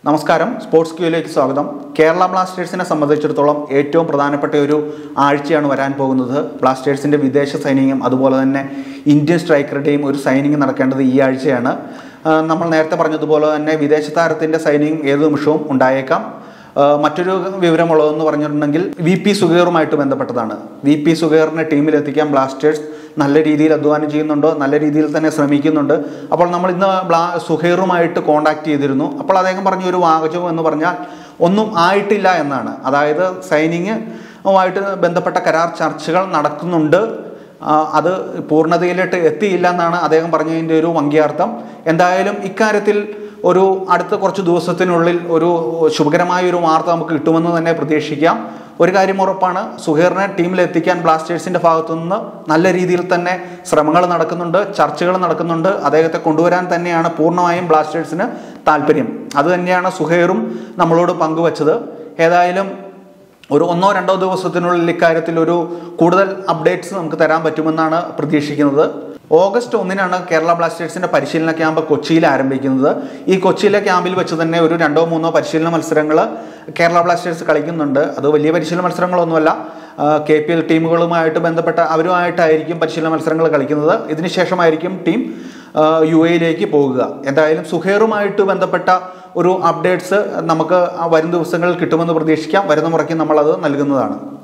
നമസ്കാരം സ്പോർട്സ് ക്യൂയിലേക്ക് സ്വാഗതം കേരള ബ്ലാസ്റ്റേഴ്സിനെ സംബന്ധിച്ചിടത്തോളം ഏറ്റവും പ്രധാനപ്പെട്ട ഒരു ആഴ്ചയാണ് വരാൻ പോകുന്നത് ബ്ലാസ്റ്റേഴ്സിന്റെ വിദേശ സൈനിങ്ങും അതുപോലെ തന്നെ ഇന്ത്യൻ സ്ട്രൈക്കറുടെയും ഒരു സൈനിങ് നടക്കേണ്ടത് ഈ ആഴ്ചയാണ് ആ, നമ്മൾ നേരത്തെ പറഞ്ഞതുപോലെ തന്നെ വിദേശ താരത്തിന്റെ സൈനിങ് ഏത് നിമിഷവും ഉണ്ടായേക്കാം ആ, മറ്റൊരു വിവരമുള്ളതെന്ന് പറഞ്ഞിട്ടുണ്ടെങ്കിൽ വി പി സുഗേറുമായിട്ട് ബന്ധപ്പെട്ടതാണ് വി പി സുഗേറിനെ ടീമിലെത്തിക്കാൻ ബ്ലാസ്റ്റേഴ്സ് നല്ല രീതിയിൽ അധ്വാനം ചെയ്യുന്നുണ്ട് നല്ല രീതിയിൽ തന്നെ ശ്രമിക്കുന്നുണ്ട് അപ്പോൾ നമ്മൾ ഇന്ന് ബ്ലാ സുഹൈറുമായിട്ട് കോണ്ടാക്ട് ചെയ്തിരുന്നു അപ്പോൾ അദ്ദേഹം പറഞ്ഞ ഒരു വാചകം എന്ന് പറഞ്ഞാൽ ഒന്നും ആയിട്ടില്ല എന്നാണ് അതായത് സൈനിങ്ങുമായിട്ട് ബന്ധപ്പെട്ട കരാർ ചർച്ചകൾ നടക്കുന്നുണ്ട് ആ, അത് പൂർണ്ണതയിലോട്ട് എത്തിയില്ല എന്നാണ് അദ്ദേഹം പറഞ്ഞതിൻ്റെ ഒരു വങ്കിയാർത്ഥം എന്തായാലും ഇക്കാര്യത്തിൽ ഒരു അടുത്ത കുറച്ച് ദിവസത്തിനുള്ളിൽ ഒരു ശുഭകരമായ ഒരു വാർത്ത നമുക്ക് കിട്ടുമെന്ന് തന്നെ പ്രതീക്ഷിക്കാം ഒരു കാര്യം ഉറപ്പാണ് സുഹേറിനെ ടീമിൽ എത്തിക്കാൻ ബ്ലാസ്റ്റേഴ്സിന്റെ ഭാഗത്തു നിന്ന് നല്ല രീതിയിൽ തന്നെ ശ്രമങ്ങൾ നടക്കുന്നുണ്ട് ചർച്ചകൾ നടക്കുന്നുണ്ട് അദ്ദേഹത്തെ കൊണ്ടുവരാൻ തന്നെയാണ് പൂർണ്ണമായും ബ്ലാസ്റ്റേഴ്സിന് താല്പര്യം അത് തന്നെയാണ് സുഹേറും നമ്മളോട് പങ്കുവച്ചത് ഏതായാലും ഒരു ഒന്നോ രണ്ടോ ദിവസത്തിനുള്ളിൽ ഇക്കാര്യത്തിൽ ഒരു കൂടുതൽ അപ്ഡേറ്റ്സ് നമുക്ക് തരാൻ പറ്റുമെന്നാണ് പ്രതീക്ഷിക്കുന്നത് ഓഗസ്റ്റ് ഒന്നിനാണ് കേരള ബ്ലാസ്റ്റേഴ്സിന്റെ പരിശീലന ക്യാമ്പ് കൊച്ചിയിൽ ആരംഭിക്കുന്നത് ഈ കൊച്ചിയിലെ ക്യാമ്പിൽ വെച്ച് തന്നെ ഒരു രണ്ടോ മൂന്നോ പരിശീലന മത്സരങ്ങൾ കേരള ബ്ലാസ്റ്റേഴ്സ് കളിക്കുന്നുണ്ട് അത് വലിയ പരിശീലന മത്സരങ്ങളൊന്നുമല്ല കെ പി എൽ ടീമുകളുമായിട്ട് ബന്ധപ്പെട്ട അവരുമായിട്ടായിരിക്കും പരിശീലന മത്സരങ്ങൾ കളിക്കുന്നത് ഇതിനുശേഷമായിരിക്കും ടീം യു എയിലേക്ക് പോകുക എന്തായാലും സുഹേറുമായിട്ട് ബന്ധപ്പെട്ട ഒരു അപ്ഡേറ്റ്സ് നമുക്ക് ആ വരും ദിവസങ്ങളിൽ കിട്ടുമെന്ന് പ്രതീക്ഷിക്കാം വരുന്ന മുറയ്ക്ക് നമ്മളത് നൽകുന്നതാണ്